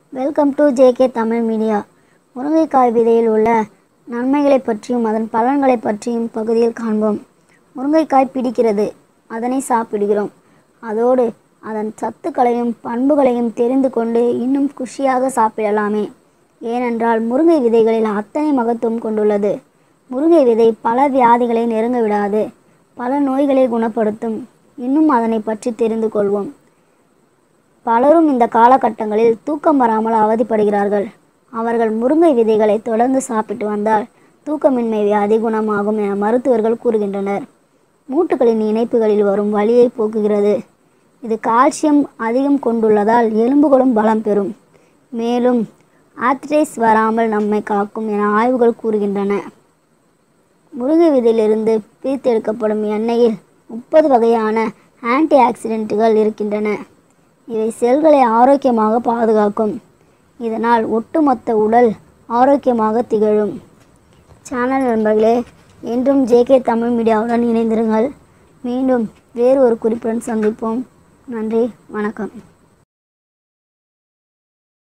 welcome to JK Tamil media முருங்கைக்காய் விதையில் உள்ள நன்மைகளை பற்றியும் அதன் பலன்களை பற்றியும் பகுதியில் காண்போம் முருங்கைக்காய் பிடிக்கிறது அதனை சாப்பிடுகிறோம் அதோடு அதன் சத்துக்களையும் பண்புகளையும் தெரிந்து கொண்டு இன்னும் குஷியாக சாப்பிடலாமே ஏனென்றால் முருங்கை விதைகளில் அத்தனை மகத்துவம் கொண்டுள்ளது முருங்கை விதை பல வியாதிகளை நெருங்க விடாது பல நோய்களை குணப்படுத்தும் இன்னும் அதனை பற்றி தெரிந்து கொள்வோம் பலரும் இந்த காலகட்டங்களில் தூக்கம் வராமல் அவதிப்படுகிறார்கள் அவர்கள் முருங்கை விதைகளை தொடர்ந்து சாப்பிட்டு வந்தால் தூக்கமின்மை வியாதி குணமாகும் என மருத்துவர்கள் கூறுகின்றனர் மூட்டுகளின் இணைப்புகளில் வரும் வலியை போக்குகிறது இது கால்சியம் அதிகம் கொண்டுள்ளதால் எலும்புகளும் பலம் பெறும் மேலும் ஆத்ரைஸ் வராமல் நம்மை காக்கும் என ஆய்வுகள் கூறுகின்றன முருங்கை விதையிலிருந்து பிரித்தெடுக்கப்படும் எண்ணெயில் முப்பது வகையான ஆன்டி ஆக்சிடென்ட்டுகள் இருக்கின்றன இவை செல்களை ஆரோக்கியமாக பாதுகாக்கும் இதனால் ஒட்டுமொத்த உடல் ஆரோக்கியமாக திகழும் சேனல் நண்பர்களே என்றும் ஜேகே தமிழ் மீடியாவுடன் இணைந்திருங்கள் மீண்டும் வேறு ஒரு குறிப்புடன் சந்திப்போம் நன்றி வணக்கம்